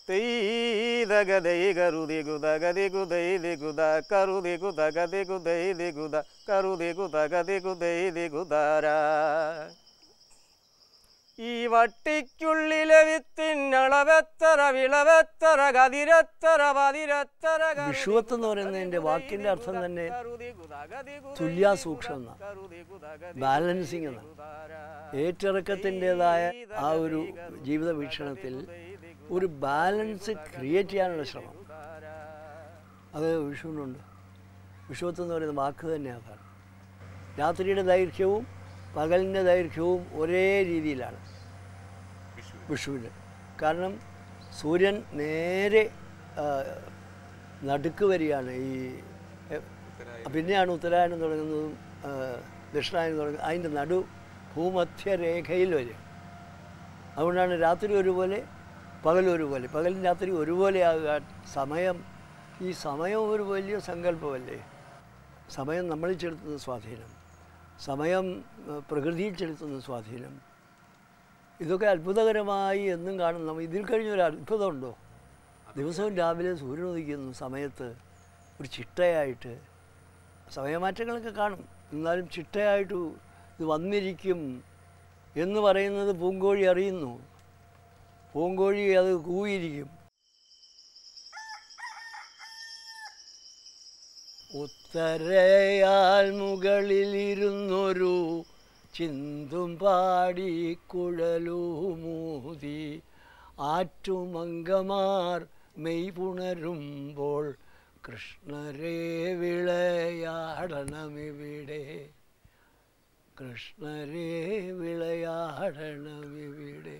തെയ്തകതൈ കരുതി കുത ഗതി കുതൈ ദികുത കരുതി കുത ഗതി കുതൈ ദികുത കരുതി കുത ഗതി കുതൈ ദികുതാര ഈ വട്ടിക്കുള്ളിലെ വിത്തിനളവെത്തറ വിളവെത്തറ കതിരത്തറ പതിരത്തറ വിഷുവത്ത് എന്ന് പറയുന്നതിൻ്റെ വാക്കിൻ്റെ അർത്ഥം തന്നെ തുല്യാസൂക്ഷം എന്നാണ് ബാലൻസിങ് എന്നാണ് ഏറ്റിറക്കത്തിൻ്റെതായ ആ ഒരു ജീവിത വീക്ഷണത്തിൽ ഒരു ബാലൻസ് ക്രിയേറ്റ് ചെയ്യാനുള്ള ശ്രമം അത് വിഷുവിനുണ്ട് വിഷുവത്ത് എന്ന് പറയുന്ന വാക്ക് തന്നെ അതാണ് രാത്രിയുടെ ദൈർഘ്യവും പകലിൻ്റെ ദൈർഘ്യവും ഒരേ രീതിയിലാണ് വിഷുവിന് കാരണം സൂര്യൻ നേരെ ആ, നടുക്ക് വരികയാണ് ഈ എ, പിന്നെയാണ് ഉത്തരായണം തുടങ്ങുന്നതും ആ, ദക്ഷിണായനം തുടങ്ങുന്നത് അതിൻ്റെ നടു ഭൂമധ്യരേഖയിൽ വരും അതുകൊണ്ടാണ് രാത്രി ഒരുപോലെ പകൽ ഒരുപോലെ പകലും രാത്രി ഒരുപോലെ ആകുക സമയം ഈ സമയം ഒരു വലിയ സങ്കല്പമല്ലേ സമയം നമ്മളിൽ ചെലുത്തുന്ന സ്വാധീനം സമയം ഏഹ്, പ്രകൃതിയിൽ ചെലുത്തുന്ന സ്വാധീനം ഇതൊക്കെ അത്ഭുതകരമായി എന്നും കാണും നമ്മൾ ഇതിൽ കഴിഞ്ഞൊരു അത്ഭുതമുണ്ടോ ദിവസവും രാവിലെ സൂര്യൻ ഉദിക്കുന്നു സമയത്ത് ഒരു ചിട്ടയായിട്ട് സമയമാറ്റങ്ങളൊക്കെ കാണും എന്നാലും ചിട്ടയായിട്ട് ഇത് വന്നിരിക്കും എന്ന് പറയുന്നത് പൂങ്കോഴി അറിയുന്നു പൂങ്കോഴി അത് കൂവിയിരിക്കും ഉത്തരയാൽ മുകളിലിരുന്നൊരു ചിന്തും പാടി കുഴലുമൂതി ആറ്റുമങ്കമാർ മെയ് പുണരുമ്പോൾ കൃഷ്ണരേ വിളയാടണമിവിടെ കൃഷ്ണരേ വിളയാടണമിവിടെ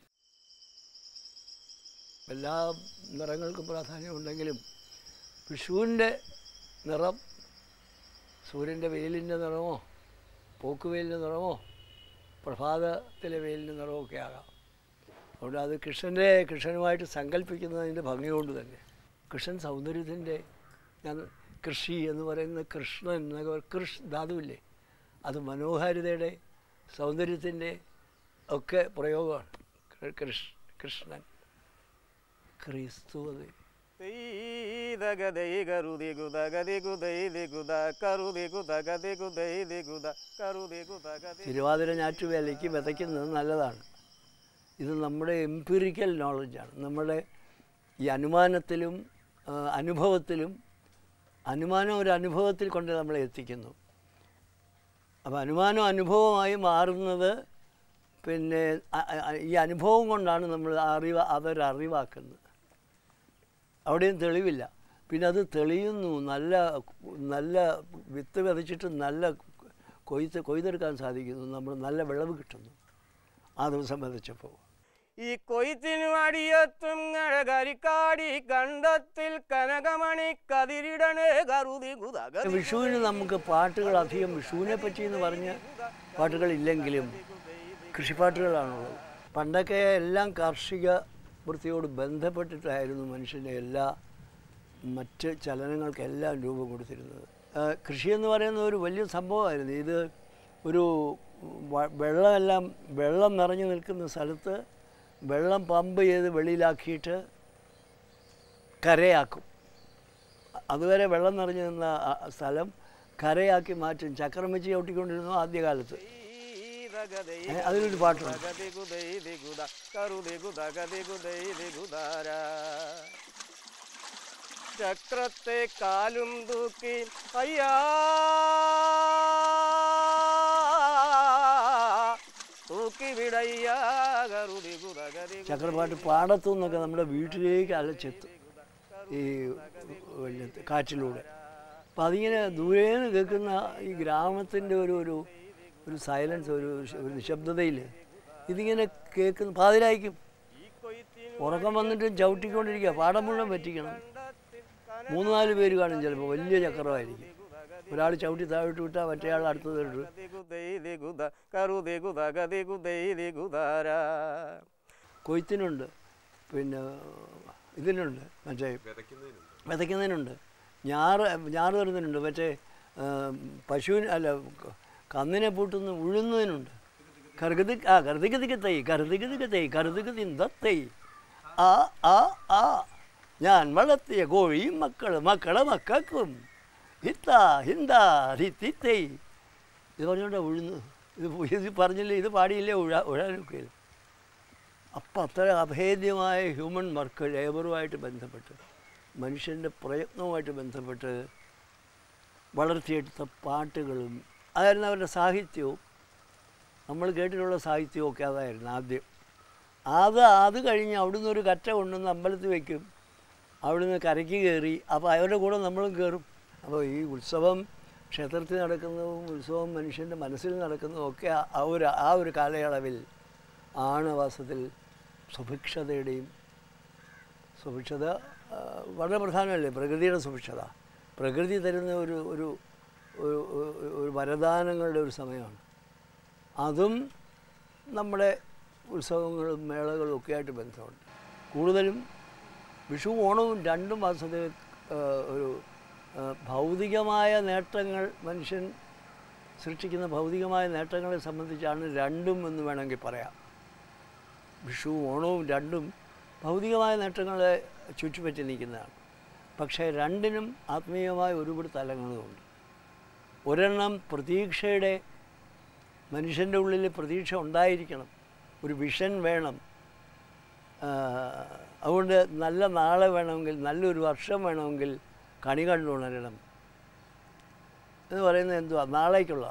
എല്ലാ നിറങ്ങൾക്കും പ്രാധാന്യമുണ്ടെങ്കിലും വിഷുവിൻ്റെ നിറം സൂര്യൻ്റെ വെയിലിൻ്റെ നിറമോ പോക്കുവെയിലിൻ്റെ നിറമോ പ്രഭാതത്തിലെ വെയിലിൻ്റെ നിറമോ ഒക്കെ ആകാം അതുകൊണ്ട് അത് കൃഷ്ണൻ്റെ കൃഷ്ണനുമായിട്ട് സങ്കല്പിക്കുന്നതിൻ്റെ ഭംഗി കൊണ്ട് തന്നെ കൃഷ്ണൻ സൗന്ദര്യത്തിൻ്റെ ഞാൻ കൃഷി എന്ന് പറയുന്ന കൃഷ്ണൻ എന്നൊക്കെ പറ- കൃഷ് ധാതുവില്ലേ അത് മനോഹാരിതയുടെ സൗന്ദര്യത്തിൻ്റെ ഒക്കെ പ്രയോഗമാണ് കൃ- കൃഷ് കൃഷ്ണൻ ക്രിസ്തു അത് തെയ്തകതൈ കരുതി കുത ഗതി കുതൈ ദികുത കരുതി കുത ഗതി കുതൈ ദികുത കരുതി കുത ഗതി തിരുവാതിര ഞാറ്റുവേലയ്ക്ക് വിതയ്ക്കുന്നത് നല്ലതാണ് ഇത് നമ്മുടെ എംപിറിക്കൽ നോളജാണ് നമ്മുടെ ഈ അനുമാനത്തിലും ആ, അനുഭവത്തിലും അനുമാനം ഒരു അനുഭവത്തിൽ കൊണ്ട് നമ്മളെ എത്തിക്കുന്നു അപ്പോൾ അനുമാനം അനുഭവമായി മാറുന്നത് പിന്നെ അ- അ- ഈ അനുഭവം കൊണ്ടാണ് നമ്മൾ അറിവ് അവരറിവാക്കുന്നത് അവിടെയും തെളിവില്ല പിന്നെ അത് തെളിയുന്നു നല്ല നല്ല വിത്ത് വിതച്ചിട്ട് നല്ല കൊയ്ത്ത് കൊയ്തെടുക്കാൻ സാധിക്കുന്നു നമ്മൾ നല്ല വിളവ് കിട്ടുന്നു ആ ദിവസം വിതച്ചപ്പോൾ ഈ കൊയ്ത്തിനു അടിയെത്തും കരിക്കാടി കണ്ടത്തിൽ കനകമണി കതിരിടണേ കരുതി കുത ഗതി വിഷുവിന് നമുക്ക് പാട്ടുകൾ അധികം വിഷുവിനെ പറ്റി എന്ന് പറഞ്ഞ പാട്ടുകളില്ലെങ്കിലും കൃഷിപ്പാട്ടുകളാണുള്ളത് പണ്ടൊക്കെ എല്ലാം കാർഷിക വൃത്തിയോട് ബന്ധപ്പെട്ടിട്ടായിരുന്നു മനുഷ്യൻ്റെ എല്ലാ മറ്റ് ചലനങ്ങൾക്കെല്ലാം രൂപം കൊടുത്തിരുന്നത് ആ, കൃഷി എന്ന് പറയുന്നത് ഒരു വലിയ സംഭവമായിരുന്നു ഇത് ഒരു വ- വെള്ളമെല്ലാം വെള്ളം നിറഞ്ഞു നിൽക്കുന്ന സ്ഥലത്ത് വെള്ളം പമ്പ് ചെയ്ത് വെളിയിലാക്കിയിട്ട് കരയാക്കും അതുവരെ വെള്ളം നിറഞ്ഞു നിന്ന ആ സ്ഥലം കരയാക്കി മാറ്റും ചക്രം വെച്ച് ചവിട്ടിക്കൊണ്ടിരുന്നു ആദ്യകാലത്ത് തെയ്തകതൈ ഏ, അതിലൊരു പാട്ടുണ്ട് ഗതി കുതൈ ദികുത കരുതി കുത ഗതി കുതൈ ദികുതാര ചക്രത്തെ കാലും തൂക്കി അയ്യാ തൂക്കി വിടയ്യാ കരുതി കുത ഗതി കുത ചക്രപ്പാട്ട് പാടത്തു നിന്നൊക്കെ നമ്മുടെ വീട്ടിലേക്ക് അലച്ചെത്തും ഈ പിന്നെ കാറ്റിലൂടെ അപ്പം അതിങ്ങനെ ദൂരേന്ന് കേൾക്കുന്ന ഈ ഗ്രാമത്തിൻ്റെ ഒരു ഒരു ഒരു സൈലൻസ് ഒരു ശ- ഒരു നിശബ്ദതയിൽ ഇതിങ്ങനെ കേൾക്കുന്ന പാതിരായിരിക്കും ഉറക്കം വന്നിട്ട് ചവിട്ടിക്കൊണ്ടിരിക്കുക പാടം മുഴുവൻ പറ്റിക്കണം മൂന്ന് നാല് പേര് കാണും ചിലപ്പോൾ വലിയ ചക്രമായിരിക്കും ഒരാൾ ചവിട്ടി താഴോട്ട് വിട്ടാൽ മറ്റേ ആൾ അടുത്തത് ഇട്ടു ഗതി കുതൈ ദികുത കരുതി കുത ഗതി കുതൈ ദികുതാര കൊയ്ത്തിനുണ്ട് പിന്നെ ഇതിനുണ്ട് മറ്റേ വിതയ്ക്കുന്നതിനുണ്ട് ഞാറ് ഞാറ് തരുന്നതിനുണ്ട് മറ്റേ ആ, പശുവിന് അല്ല ക- കന്നിനെ പൂട്ടുന്ന ഉഴുന്നതിനുണ്ട് കറുകതി ആ കറുതികതിക്ക് തൈ കറുതികതിക്ക് തൈ കറുതികതി തൈ ആ ആ ആ ഞാൻ വളർത്തിയ കോഴിയും മക്കൾ മക്കളെ മക്കൾക്കും ഹിത്ത ഹിന്ദ ഹിത്തിത്തൈ ഇത് പറഞ്ഞുകൊണ്ടാ ഉഴുന്നു ഇത് ഇത് പറഞ്ഞില്ലേ ഇത് പാടിയില്ലേ ഉഴ ഉഴാനൊക്കെ അപ്പം അത്ര അഭേദ്യമായ ഹ്യൂമൻ വർക്ക് ലേബറുമായിട്ട് ബന്ധപ്പെട്ട് മനുഷ്യൻ്റെ പ്രയത്നവുമായിട്ട് ബന്ധപ്പെട്ട് വളർത്തിയെടുത്ത പാട്ടുകളും അതായിരുന്നു അവരുടെ സാഹിത്യവും നമ്മൾ കേട്ടിട്ടുള്ള സാഹിത്യമൊക്കെ അതായിരുന്നു ആദ്യം അത് അത് കഴിഞ്ഞ് അവിടുന്ന് ഒരു കറ്റ കൊണ്ടുവന്ന് അമ്പലത്തിൽ വയ്ക്കും അവിടുന്ന് കരയ്ക്ക് കയറി അപ്പോൾ അവരുടെ കൂടെ നമ്മളും കയറും അപ്പോൾ ഈ ഉത്സവം ക്ഷേത്രത്തിൽ നടക്കുന്നതും ഉത്സവം മനുഷ്യൻ്റെ മനസ്സിൽ നടക്കുന്നതും ഒക്കെ ആ- ആ ഒരു ആ ഒരു കാലയളവിൽ ആണവാസത്തിൽ സുഭിക്ഷതയുടെയും സുഭിക്ഷത ആ, വളരെ പ്രധാനമല്ലേ പ്രകൃതിയുടെ സുഭിക്ഷത പ്രകൃതി തരുന്ന ഒരു ഒരു ഒരു- ഒരു- ഒരു വരദാനങ്ങളുടെ ഒരു സമയമാണ് അതും നമ്മുടെ ഉത്സവങ്ങളും മേളകളും ഒക്കെ ആയിട്ട് ബന്ധമുണ്ട് കൂടുതലും വിഷു ഓണവും രണ്ടും വാസ്തവത്തിൽ ആ, ഒരു ആ, ഭൗതികമായ നേട്ടങ്ങൾ മനുഷ്യൻ സൃഷ്ടിക്കുന്ന ഭൗതികമായ നേട്ടങ്ങളെ സംബന്ധിച്ചാണ് രണ്ടും എന്ന് വേണമെങ്കിൽ പറയാം വിഷുവും ഓണവും രണ്ടും ഭൗതികമായ നേട്ടങ്ങളെ ചുറ്റിപ്പറ്റി നിൽക്കുന്നതാണ് പക്ഷേ രണ്ടിനും ആത്മീയമായ ഒരുപാട് തലങ്ങളുമുണ്ട് ഒരെണ്ണം പ്രതീക്ഷയുടെ മനുഷ്യൻ്റെ ഉള്ളിൽ പ്രതീക്ഷ ഉണ്ടായിരിക്കണം ഒരു വിഷൻ വേണം ആ, അതുകൊണ്ട് നല്ല നാളെ വേണമെങ്കിൽ നല്ലൊരു വർഷം വേണമെങ്കിൽ കണി കണ്ടുണരണം എന്ന് പറയുന്നത് എന്തുവാ നാളേക്കുള്ള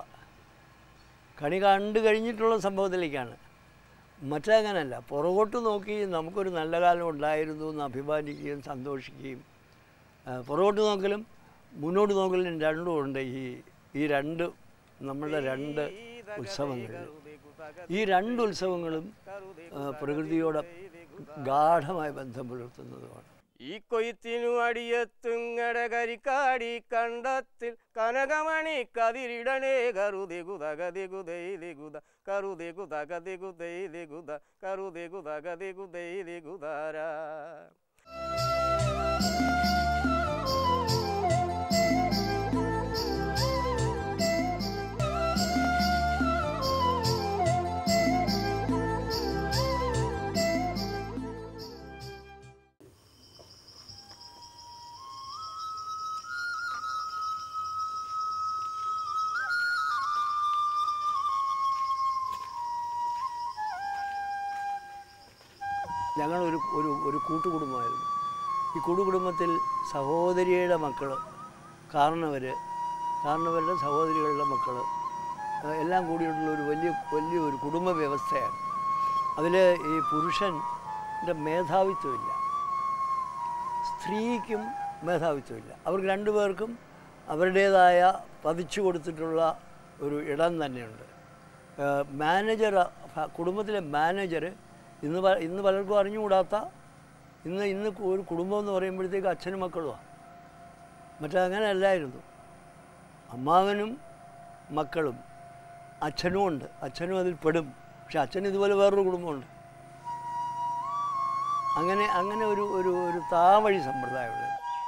കണി കണ്ടു കഴിഞ്ഞിട്ടുള്ള സംഭവത്തിലേക്കാണ് മറ്റങ്ങനല്ല പുറകോട്ട് നോക്കി നമുക്കൊരു നല്ല കാലം ഉണ്ടായിരുന്നു എന്ന് അഭിമാനിക്കുകയും സന്തോഷിക്കുകയും ആ, പുറകോട്ട് നോക്കലും മുന്നോട്ട് നോക്കലും രണ്ടും ഉണ്ട് ഈ ഈ രണ്ട് നമ്മളുടെ രണ്ട് ഉത്സവങ്ങളിൽ ഈ രണ്ട് ഉത്സവങ്ങളും ആ, പ്രകൃതിയോട് ഗാഠമായ ബന്ധം പുലർത്തുന്നതുമാണ് ഈ കൊയ്ത്തിനു അടിയെത്തുങ്ങട കരിക്കാടി കണ്ടത്തിൽ കനകമണി കതിരിടണേ കറുതി കുത ഗതി കുതൈതി കുത കറുതി കുത ഗതി കുതൈതി കുത കറുതി കുത ഗതി കുതൈതി കുതാരാ ഞങ്ങളൊരു ഒരു ഒരു കൂട്ടുകുടുംബമായിരുന്നു ഈ കൂട്ടുകുടുംബത്തിൽ സഹോദരിയുടെ മക്കൾ കാരണവർ കാരണവരുടെ സഹോദരികളുടെ മക്കൾ എല്ലാം കൂടിയിട്ടുള്ള ഒരു വലിയ വലിയ ഒരു കുടുംബ വ്യവസ്ഥയാണ് അതിൽ ഈ പുരുഷൻ്റെ മേധാവിത്വമില്ല സ്ത്രീക്കും മേധാവിത്വമില്ല അവർക്ക് രണ്ടുപേർക്കും അവരുടേതായ പതിച്ചു കൊടുത്തിട്ടുള്ള ഒരു ഇടം തന്നെയുണ്ട് മാനേജർ കുടുംബത്തിലെ മാനേജർ ഇന്ന് പ- ഇന്ന് പലർക്കും അറിഞ്ഞുകൂടാത്ത ഇന്ന് ഇന്ന് കു- ഒരു കുടുംബം എന്ന് പറയുമ്പോഴത്തേക്ക് അച്ഛനും മക്കളുമാണ് മറ്റേ അങ്ങനെ അല്ലായിരുന്നു അമ്മാവനും മക്കളും അച്ഛനും ഉണ്ട് അച്ഛനും അതിൽ പെടും പക്ഷെ അച്ഛൻ ഇതുപോലെ വേറൊരു കുടുംബമുണ്ട് അങ്ങനെ അങ്ങനെ ഒരു ഒരു ഒരു താവഴി സമ്പ്രദായമുണ്ട്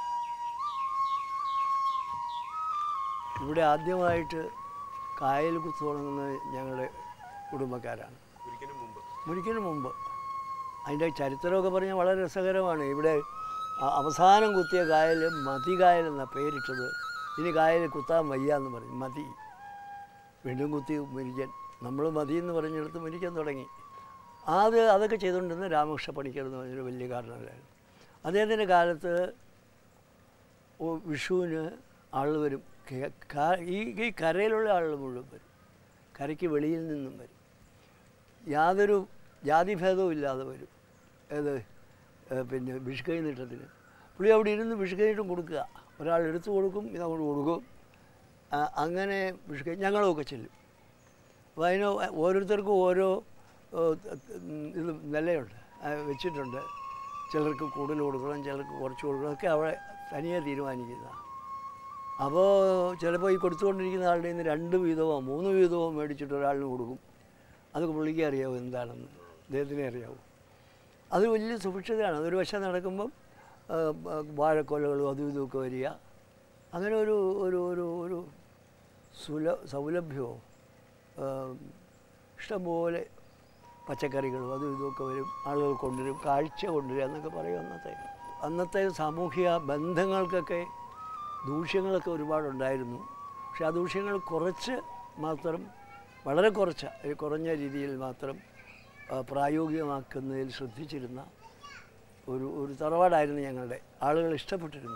ഇവിടെ ആദ്യമായിട്ട് കായൽ കുത്തു തുടങ്ങുന്നത് ഞങ്ങളുടെ കുടുംബക്കാരാണ് മുരിക്കിന് മുമ്പ് അതിൻ്റെ ചരിത്രമൊക്കെ പറഞ്ഞാൽ വളരെ രസകരമാണ് ഇവിടെ അ- അവസാനം കുത്തിയ കായൽ മതി കായൽ എന്നാണ് പേരിട്ടത് ഇനി കായൽ കുത്താൻ വയ്യ എന്ന് പറഞ്ഞു മതി വീണ്ടും കുത്തി മുരിക്കൻ നമ്മൾ മതി എന്ന് പറഞ്ഞെടുത്ത് മുരിക്കാൻ തുടങ്ങി അത് അതൊക്കെ ചെയ്തുകൊണ്ടിരുന്ന രാമകൃഷ്ണ പണിക്കർ എന്ന് പറഞ്ഞൊരു വലിയ കാരണവരായിരുന്നു അദ്ദേഹത്തിൻ്റെ കാലത്ത് ഓ- വിഷുവിന് ആൾ വരും കെ- കാ- ഈ ഈ കരയിലുള്ള ആളുകൾ മുഴുവൻ വരും കരയ്ക്ക് വെളിയിൽ നിന്നും വരും യാതൊരു ജാതിഭേദവും ഇല്ലാതെ വരും ഏത് ഏ, പിന്നെ വിഷുക്കൈ നീട്ടത്തിന് പുള്ളി അവിടെ ഇരുന്ന് വിഷുക്കൈ നീട്ടം കൊടുക്കുക ഒരാൾ എടുത്തു കൊടുക്കും ഇത് അങ്ങോട്ട് കൊടുക്കും ആ, അങ്ങനെ വിഷുക്കൈ ഞങ്ങളുമൊക്കെ ചെല്ലും അപ്പോൾ അതിന് ഓരോരുത്തർക്കും ഓരോ ഏ, ഉം, ഇത് നിലയുണ്ട് ആ, വെച്ചിട്ടുണ്ട് ചിലർക്ക് കൂടുതൽ കൊടുക്കണം ചിലർക്ക് കുറച്ച് കൊടുക്കണം ഒക്കെ അവിടെ തനിയെ തീരുമാനിക്കുന്നതാണ് അപ്പോൾ ചിലപ്പോൾ ഈ കൊടുത്തുകൊണ്ടിരിക്കുന്ന ആളുടെ നിന്ന് രണ്ട് വീതമോ മൂന്ന് വീതമോ മേടിച്ചിട്ട് ഒരാളിന് കൊടുക്കും അതൊക്കെ പുള്ളിക്ക് അറിയാവൂ എന്താണെന്ന് അദ്ദേഹത്തിനെ അറിയാവൂ അത് വലിയ സുഭിക്ഷതയാണ് അതൊരു വശം നടക്കുമ്പം ആ, ആ, വാഴക്കൊലകളും അതും ഇതുമൊക്കെ വരിക അങ്ങനെ ഒരു ഒരു ഒരു ഒരു സുല സൗലഭ്യവും ആ, ഇഷ്ടംപോലെ പച്ചക്കറികളും അതും ഇതുമൊക്കെ വരും ആളുകൾ കൊണ്ടുവരും കാഴ്ച കൊണ്ടുവരും എന്നൊക്കെ പറയും അന്നത്തെ അന്നത്തെ സാമൂഹിക ബന്ധങ്ങൾക്കൊക്കെ ദൂഷ്യങ്ങളൊക്കെ ഒരുപാടുണ്ടായിരുന്നു പക്ഷെ ആ ദൂഷ്യങ്ങൾ കുറച്ച് മാത്രം വളരെ കുറച്ച് ഒരു കുറഞ്ഞ രീതിയിൽ മാത്രം ആ, പ്രായോഗികമാക്കുന്നതിൽ ശ്രദ്ധിച്ചിരുന്ന ഒരു ഒരു തറവാടായിരുന്നു ഞങ്ങളുടെ ആളുകൾ ഇഷ്ടപ്പെട്ടിരുന്നു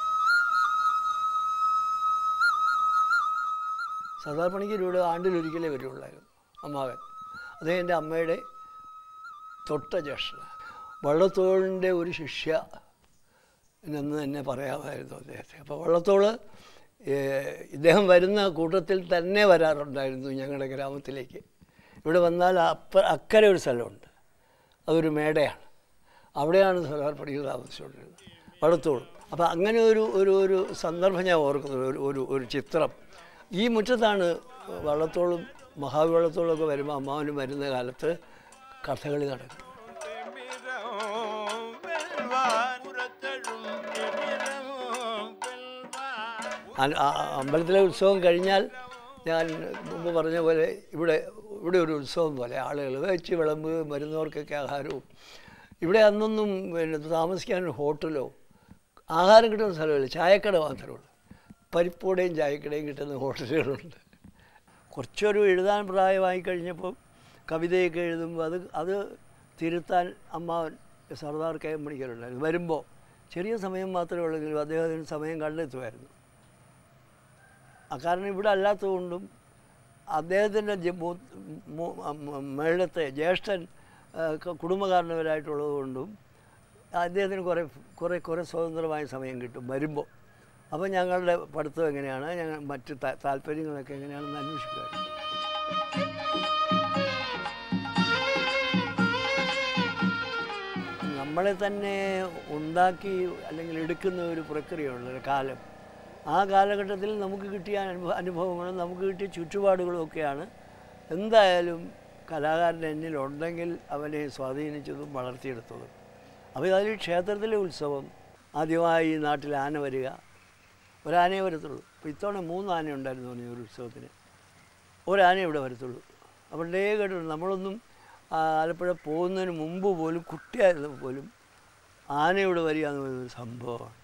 സർദാർ പണിക്കരൂടെ ആണ്ടിലൊരിക്കലേ വരുള്ളായിരുന്നു അമ്മാവൻ അദ്ദേഹം എൻ്റെ അമ്മയുടെ തൊട്ട ജ്യേഷ്ഠനാണ് വള്ളത്തോളിൻ്റെ ഒരു ശിഷ്യ എന്ന് തന്നെ പറയാമായിരുന്നു അദ്ദേഹത്തെ അപ്പോൾ വള്ളത്തോള് ഏഹ്, ഇദ്ദേഹം വരുന്ന കൂട്ടത്തിൽ തന്നെ വരാറുണ്ടായിരുന്നു ഞങ്ങളുടെ ഗ്രാമത്തിലേക്ക് ഇവിടെ വന്നാൽ അപ്പ അക്കരെ ഒരു സ്ഥലമുണ്ട് അതൊരു മേടയാണ് അവിടെയാണ് സർദാർ പണിക്കർ താമസിച്ചുകൊണ്ടിരുന്നത് വള്ളത്തോളും അപ്പോൾ അങ്ങനെ ഒരു ഒരു ഒരു സന്ദർഭം ഞാൻ ഓർക്കുന്നത് ഒരു ഒരു ഒരു ചിത്രം ഈ മുറ്റത്താണ് വള്ളത്തോളും മഹാവി വള്ളത്തോളും ഒക്കെ വരുമ്പോൾ അമ്മാവനും വരുന്ന കാലത്ത് കഥകളി നടക്കും അ- ആ- ആ- അമ്പലത്തിലെ ഉത്സവം കഴിഞ്ഞാൽ ഞാൻ മുമ്പ് പറഞ്ഞ പോലെ ഇവിടെ ഇവിടെ ഒരു ഉത്സവം പോലെ ആളുകൾ വെച്ച് വിളമ്പ് വരുന്നവർക്കൊക്കെ ആഹാരവും ഇവിടെ അന്നൊന്നും പിന്നെ താമസിക്കാൻ ഒരു ഹോട്ടലോ ആഹാരം കിട്ടുന്ന സ്ഥലമില്ല ചായക്കട മാത്രമേ ഉള്ളൂ പരിപ്പോടെയും ചായക്കടയും കിട്ടുന്ന ഹോട്ടലുകളുണ്ട് കുറച്ചൊരു എഴുതാൻ പ്രായമായി കഴിഞ്ഞപ്പോൾ കവിതയൊക്കെ എഴുതുമ്പോൾ അത് അത് തിരുത്താൻ അമ്മാവൻ സർദാർ കെ എം മണിക്കരുണ്ടായിരുന്നു വരുമ്പോൾ ചെറിയ സമയം മാത്രമേ ഉള്ളെങ്കിലും അദ്ദേഹത്തിന് സമയം കണ്ടെത്തുമായിരുന്നു ആ കാരണം ഇവിടെ അല്ലാത്തതുകൊണ്ടും അദ്ദേഹത്തിൻ്റെ ജ- മൂ- മൂ- മ- മേളത്തെ ജ്യേഷ്ഠൻ ആ, ക- കുടുംബകാരണവരായിട്ടുള്ളത് കൊണ്ടും അദ്ദേഹത്തിന് കുറേ കുറേ കുറേ സ്വതന്ത്രമായ സമയം കിട്ടും വരുമ്പോൾ അപ്പോൾ ഞങ്ങളുടെ പഠിത്തം എങ്ങനെയാണ് ഞങ്ങൾ മറ്റ് താ- താല്പര്യങ്ങളൊക്കെ എങ്ങനെയാണെന്ന് അന്വേഷിക്കുമായിരുന്നു നമ്മളെ തന്നെ ഉണ്ടാക്കി അല്ലെങ്കിൽ എടുക്കുന്ന ഒരു പ്രക്രിയയുള്ള ഒരു കാലം ആ കാലഘട്ടത്തിൽ നമുക്ക് കിട്ടിയ അനുഭവ അനുഭവങ്ങളും നമുക്ക് കിട്ടിയ ചുറ്റുപാടുകളും ഒക്കെയാണ് എന്തായാലും കലാകാരൻ എന്നിലുണ്ടെങ്കിൽ അവനെ സ്വാധീനിച്ചതും വളർത്തിയെടുത്തതും അപ്പോൾ അതിൽ ക്ഷേത്രത്തിലെ ഉത്സവം ആദ്യമായി ഈ നാട്ടിൽ ആന വരിക ഒരാനയെ വരത്തുള്ളൂ അപ്പോൾ ഇത്തവണ മൂന്ന് ആന ഉണ്ടായിരുന്നു പറഞ്ഞു ഒരു ഉത്സവത്തിന് ഒരാന ഇവിടെ വരത്തുള്ളൂ അപ്പോൾ ഡേ കേട്ടിട്ടുണ്ട് നമ്മളൊന്നും ആ, ആലപ്പുഴ പോകുന്നതിന് മുമ്പ് പോലും കുട്ടിയായിരുന്നപ്പോൾ പോലും ആന ഇവിടെ വരിക എന്ന് പറയുന്ന ഒരു സംഭവമാണ്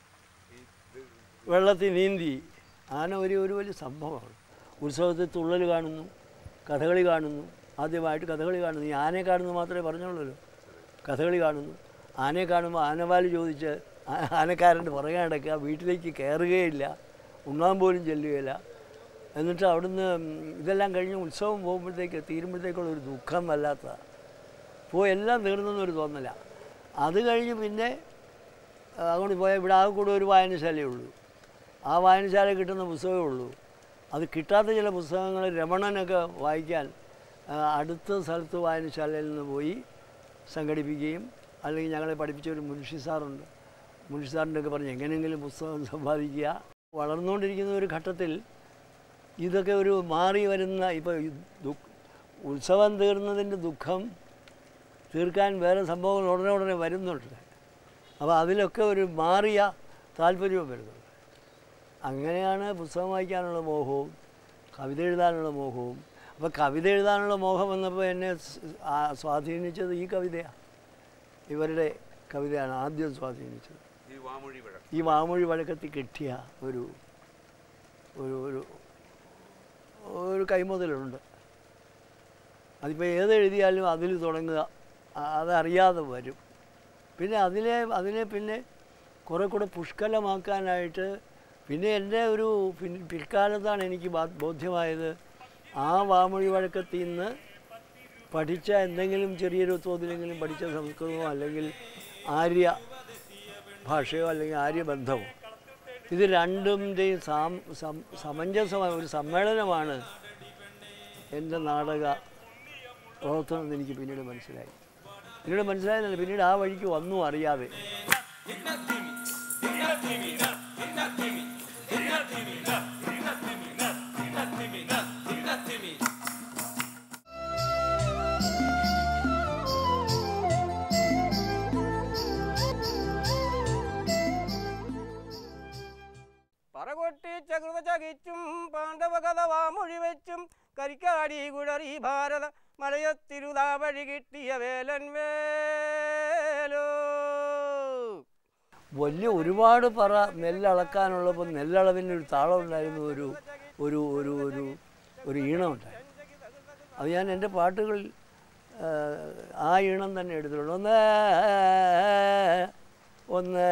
വെള്ളത്തിൽ നീന്തി ആന ഒരു ഒരു വലിയ സംഭവമാണ് ഉത്സവത്തിൽ തുള്ളൽ കാണുന്നു കഥകളി കാണുന്നു ആദ്യമായിട്ട് കഥകളി കാണുന്നു ഈ ആനയെ കാണുന്നു മാത്രമേ പറഞ്ഞുള്ളൂ കഥകളി കാണുന്നു ആനയെ കാണുമ്പോൾ ആനവാല് ചോദിച്ച് ആ- ആനക്കാരൻ്റെ പുറകെ നടക്കുക വീട്ടിലേക്ക് കയറുകയില്ല ഉണ്ണാൻ പോലും ചെല്ലുകയില്ല എന്നിട്ട് അവിടുന്ന് ഉം, ഇതെല്ലാം കഴിഞ്ഞ് ഉത്സവം പോകുമ്പോഴത്തേക്ക് തീരുമ്പോഴത്തേക്കുള്ള ഒരു ദുഃഖം വല്ലാത്തതാണ് പോയി എല്ലാം തീർന്നെന്നൊരു തോന്നല അത് കഴിഞ്ഞ് പിന്നെ ആ, അങ്ങോട്ട് പോയാൽ ഇവിടെ ആകെ കൂടെ ഒരു വായനശാലയേ ഉള്ളൂ ആ വായനശാല കിട്ടുന്ന പുസ്തകമേ ഉള്ളൂ അത് കിട്ടാത്ത ചില പുസ്തകങ്ങൾ രമണനൊക്കെ വായിക്കാൻ ആ, അടുത്ത സ്ഥലത്ത് വായനശാലയിൽ നിന്ന് പോയി സംഘടിപ്പിക്കുകയും അല്ലെങ്കിൽ ഞങ്ങളെ പഠിപ്പിച്ച ഒരു മുൻഷി സാറുണ്ട് മുൻഷി സാറിൻ്റെ ഒക്കെ പറഞ്ഞ് എങ്ങനെയെങ്കിലും പുസ്തകം സമ്പാദിക്കുക വളർന്നുകൊണ്ടിരിക്കുന്ന ഒരു ഘട്ടത്തിൽ ഇതൊക്കെ ഒരു മാറി വരുന്ന ഇപ്പോൾ ഉത്സവം തീർന്നതിൻ്റെ ദുഃഖം തീർക്കാൻ വേറെ സംഭവങ്ങൾ ഉടനെ ഉടനെ വരുന്നുണ്ട് അപ്പോൾ അതിലൊക്കെ ഒരു മാറിയ താല്പര്യവും വരുന്നുണ്ട് അങ്ങനെയാണ് പുസ്തകം വായിക്കാനുള്ള മോഹവും കവിത എഴുതാനുള്ള മോഹവും അപ്പോൾ കവിത എഴുതാനുള്ള മോഹം വന്നപ്പോൾ എന്നെ സ്- ആ സ്വാധീനിച്ചത് ഈ കവിതയാണ് ഇവരുടെ കവിതയാണ് ആദ്യം സ്വാധീനിച്ചത് ഈ വാമൊഴി വഴക്കം ഈ വാമൊഴി വഴക്കത്തിൽ കിട്ടിയ ഒരു ഒരു ഒരു ഒരു കൈമുതലുണ്ട് അതിപ്പോൾ ഏത് എഴുതിയാലും അതിൽ തുടങ്ങുക ആ- അതറിയാതെ വരും പിന്നെ അതിനെ അതിനെ പിന്നെ കുറേ കൂടെ പുഷ്കലമാക്കാനായിട്ട് പിന്നെ എൻ്റെ ഒരു പിൻ- പിൽക്കാലത്താണ് എനിക്ക് ബാ- ബോധ്യമായത് ആ വാമൊഴി വഴക്കത്തിൽ നിന്ന് പഠിച്ച എന്തെങ്കിലും ചെറിയൊരു തോതിലെങ്കിലും പഠിച്ച സംസ്കൃതമോ അല്ലെങ്കിൽ ആര്യ ഭാഷയോ അല്ലെങ്കിൽ ആര്യബന്ധമോ ഇത് രണ്ടിൻ്റെയും സാം സം സമഞ്ജസമായ ഒരു സമ്മേളനമാണ് എൻ്റെ നാടക പ്രവർത്തനം എന്ന് എനിക്ക് പിന്നീട് മനസ്സിലായി പിന്നീട് മനസ്സിലായതല്ല പിന്നീട് ആ വഴിക്ക് വന്നു അറിയാതെ പറകോട്ട് കെട്ടി ചകൃത ചകിച്ചും പാണ്ഡവ കഥ വാമൊഴി വെച്ചും കരിക്കാടി കുഴറി ഭാരത മലയത്തിരുതാ വഴി കിട്ടിയ വേലൻ വേലോ വലിയ ഒരുപാട് പറ നെല്ലളക്കാനുള്ളപ്പോൾ നെല്ലളവിന് ഒരു താളം ഉണ്ടായിരുന്നു ഒരു ഒരു ഒരു ഒരു ഒരു ഈണം ഉണ്ടായിരുന്നു അത് ഞാൻ എൻ്റെ പാട്ടുകളിൽ ആ, ആ ഈണം തന്നെ എടുത്തിട്ടുണ്ട് ഒന്ന് ഒന്ന്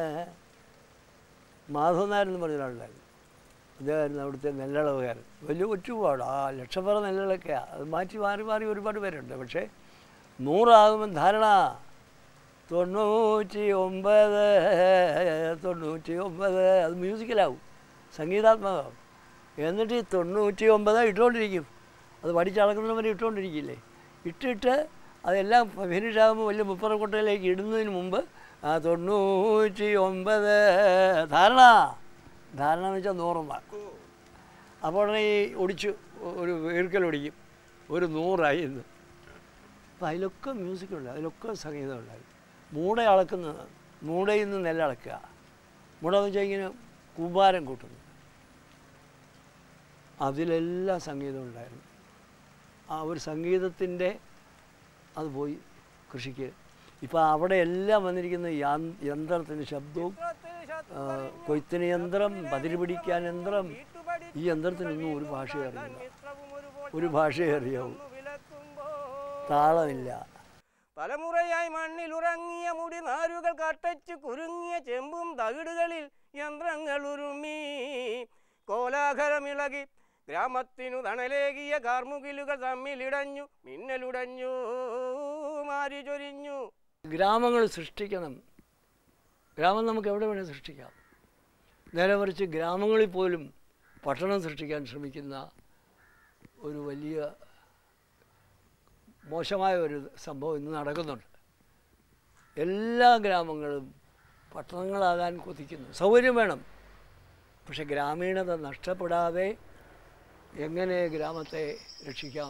മാധവൻ നായർ എന്ന് പറഞ്ഞ ഒരാളുണ്ടായിരുന്നു അദ്ദേഹമായിരുന്നു അവിടുത്തെ നെല്ലളവുകാരൻ വലിയ ഒറ്റുപാട് ആ ലക്ഷപ്പറ നെല്ലളൊക്കെയാണ് അത് മാറ്റി മാറി മാറി ഒരുപാട് പേരുണ്ട് പക്ഷേ നൂറാകുമ്പം ധാരണ തൊണ്ണൂറ്റി ഒമ്പത് തൊണ്ണൂറ്റി ഒമ്പത് അത് മ്യൂസിക്കലാവും സംഗീതാത്മകമാവും എന്നിട്ട് ഈ തൊണ്ണൂറ്റി ഒമ്പത് ഇട്ടുകൊണ്ടിരിക്കും അത് പഠിച്ചളക്കുന്നവരെ ഇട്ടുകൊണ്ടിരിക്കില്ലേ ഇട്ടിട്ട് അതെല്ലാം ഫിനിഷ് ആകുമ്പോൾ വലിയ മുപ്പറക്കൊട്ടയിലേക്ക് ഇടുന്നതിന് മുമ്പ് ആ തൊണ്ണൂറ്റി ഒമ്പത് ധാരണ ധാരണ എന്ന് വെച്ചാൽ നൂറെന്ന അപ്പോൾ ഉടനെ ഈ ഒടിച്ചു ഒരു വീർക്കൽ ഒടിക്കും ഒരു നൂറായി എന്ന് അപ്പോൾ അതിലൊക്കെ മ്യൂസിക്കുണ്ട് അതിലൊക്കെ സംഗീതം ഉണ്ടായിരുന്നു മൂട അളക്കുന്നത് മൂടയിൽ നിന്ന് നെല്ലളക്കുക മൂട എന്ന് വെച്ചാൽ ഇങ്ങനെ കൂമ്പാരം കൂട്ടുന്നു അതിലെല്ലാം സംഗീതം ഉണ്ടായിരുന്നു ആ ഒരു സംഗീതത്തിൻ്റെ അത് പോയി കൃഷിക്ക് ഇപ്പോൾ അവിടെ എല്ലാം വന്നിരിക്കുന്ന യാ- യന്ത്രത്തിൻ്റെ ശബ്ദവും ആ, കൊയ്ത്തിന് യന്ത്രം പതിര് പിടിക്കാൻ യന്ത്രം ഈ യന്ത്രത്തിനൊന്നും ഒരു ഭാഷയെ അറിയില്ല ഒരു ഭാഷയെ അറിയാവൂ താളമില്ല തലമുറയായി മണ്ണിലുറങ്ങിയ മുടി നാരുകൾ കട്ടച്ച് കുരുങ്ങിയ ചെമ്പും തകിടുകളിൽ യന്ത്രങ്ങൾ ഉരുമി കോലാഹലമിളകി ഗ്രാമത്തിനു തണലേകിയ കാർമുകിലുകൾ തമ്മിലിടഞ്ഞു മിന്നലുടഞ്ഞു മാരി ചൊരിഞ്ഞു ഗ്രാമങ്ങൾ സൃഷ്ടിക്കണം ഗ്രാമം നമുക്ക് എവിടെ വേണേൽ സൃഷ്ടിക്കാം നേരെ മറിച്ച് ഗ്രാമങ്ങളിൽ പോലും പട്ടണം സൃഷ്ടിക്കാൻ ശ്രമിക്കുന്ന ഒരു വലിയ മോശമായ ഒരു സംഭവം ഇന്ന് നടക്കുന്നുണ്ട് എല്ലാ ഗ്രാമങ്ങളും പട്ടണങ്ങളാകാൻ കൊതിക്കുന്നു സൗകര്യം വേണം പക്ഷെ ഗ്രാമീണത നഷ്ടപ്പെടാതെ എങ്ങനെ ഗ്രാമത്തെ രക്ഷിക്കാം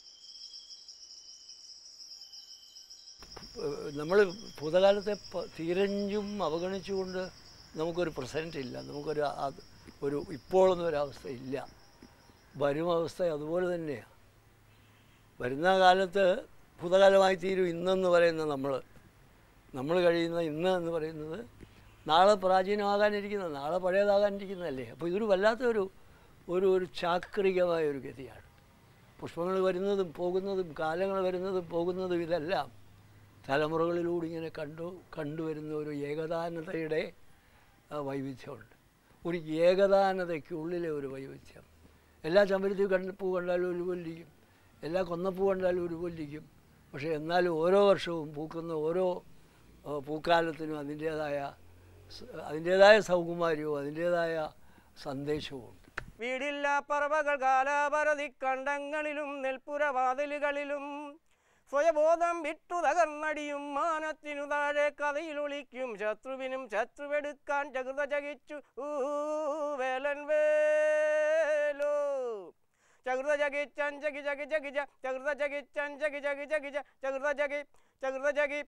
നമ്മൾ ഭൂതകാലത്തെ പ- തീരഞ്ചും അവഗണിച്ചുകൊണ്ട് നമുക്കൊരു പ്രസൻറ്റ് ഇല്ല നമുക്കൊരു അത് ഒരു ഇപ്പോഴൊന്നും ഒരവസ്ഥ ഇല്ല വരും അവസ്ഥ അതുപോലെ തന്നെയാണ് വരുന്ന കാലത്ത് ഭൂതകാലമായി തീരും ഇന്നെന്ന് പറയുന്ന നമ്മൾ നമ്മൾ കഴിയുന്ന ഇന്ന് എന്ന് പറയുന്നത് നാളെ പ്രാചീനമാകാനിരിക്കുന്നത് നാളെ പഴയതാകാനിരിക്കുന്നതല്ലേ അപ്പോൾ ഇതൊരു വല്ലാത്ത ഒരു ഒരു ഒരു ചാക്രികമായ ഒരു ഗതിയാണ് പുഷ്പങ്ങൾ വരുന്നതും പോകുന്നതും കാലങ്ങൾ വരുന്നതും പോകുന്നതും ഇതെല്ലാം തലമുറകളിലൂടെ ഇങ്ങനെ കണ്ടു കണ്ടുവരുന്ന ഒരു ഏകദാനതയുടെ ആ, വൈവിധ്യമുണ്ട് ഒരു ഏകദാനതയ്ക്കുള്ളിലെ ഒരു വൈവിധ്യം എല്ലാ ചമ്പരത്തി കണ്ട് പൂ കണ്ടാലും ഒരു കൊല്ലിക്കും എല്ലാ കൊന്നപ്പൂ കണ്ടാലും ഒരു കൊല്ലിക്കും പക്ഷേ എന്നാലും ഓരോ വർഷവും പൂക്കുന്ന ഓരോ ആ, പൂക്കാലത്തിനും അതിൻ്റേതായ സ- അതിൻ്റേതായ സൗകുമാര്യവും അതിൻ്റേതായ സന്ദേശവും ഉണ്ട് വീടില്ല പറവകൾ കാലാപരതി കണ്ടങ്ങളിലും നെൽപ്പുര വാതിലുകളിലും സ്വയബോധം വിട്ടു തകർന്നടിയും മാനത്തിനു താഴെ കഥയിലൊളിക്കും ശത്രുവിനും ശത്രുവെടുക്കാൻ ജഗൃത ചകിച്ചു ഊ വേലൻ വേലോ ചകൃത ജഗിച്ചൻ ജഗി ജഗി ജഗി ജ ചകൃത ജഗിച്ചൻ ജഗി ജഗി ജഗി ജ ചകൃത ജഗി ചകൃത ജഗി